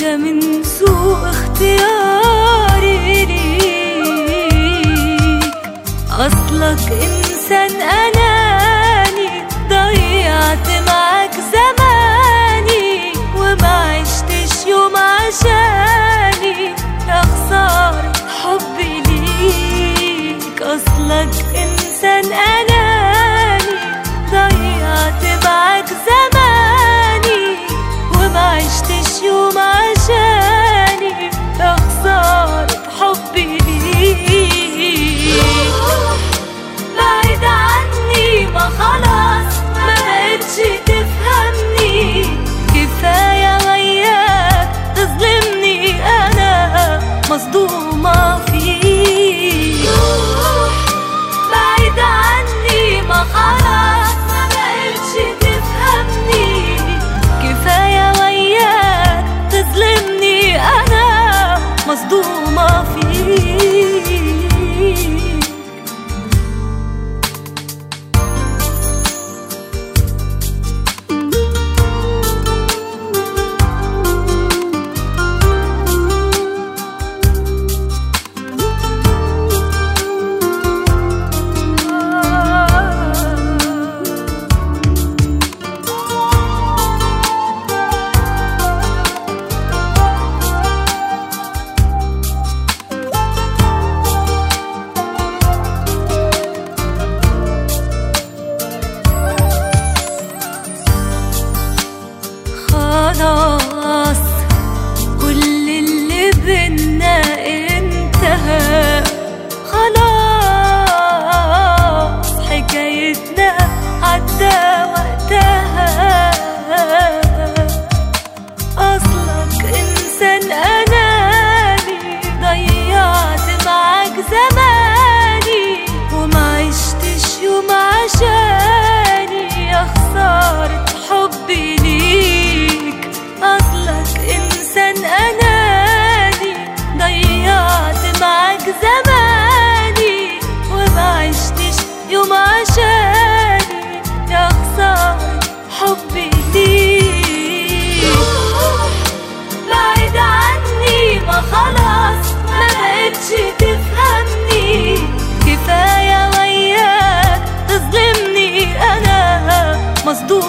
ده من سوء اختياري ليك أصلك إنسان أناني ضيعت معاك زماني وما عشتش يوم عشاني يا خسارة حبي ليك أصلك إنسان أناني ضيعت معاك زماني وما عشتش يوم عشاني يا خسارة حبي ليك بعيد عني ما خلاص ما بقتش تفهمني كفاية وياك تظلمني أنا مصدومة فيك بعيد عني ما خلاص ما بقتش تفهمني كفاية وياك تظلمني أنا مصدومة فيك خلاص كل اللي بينا انتهى خلاص حكايتنا عدى وقتها أصلك إنسان أناني ضيعت معاك زماني وما عشتش يوم عشاني يا خسارة حبي ليك أصلك إنسان أناني ضيعت معاك زماني وما عشتش يوم عشاني يا خسارة حبي ليك بعيد عني ما خلاص ما بقتش تفهمني كفاية وياك تظلمني أنا مصدوم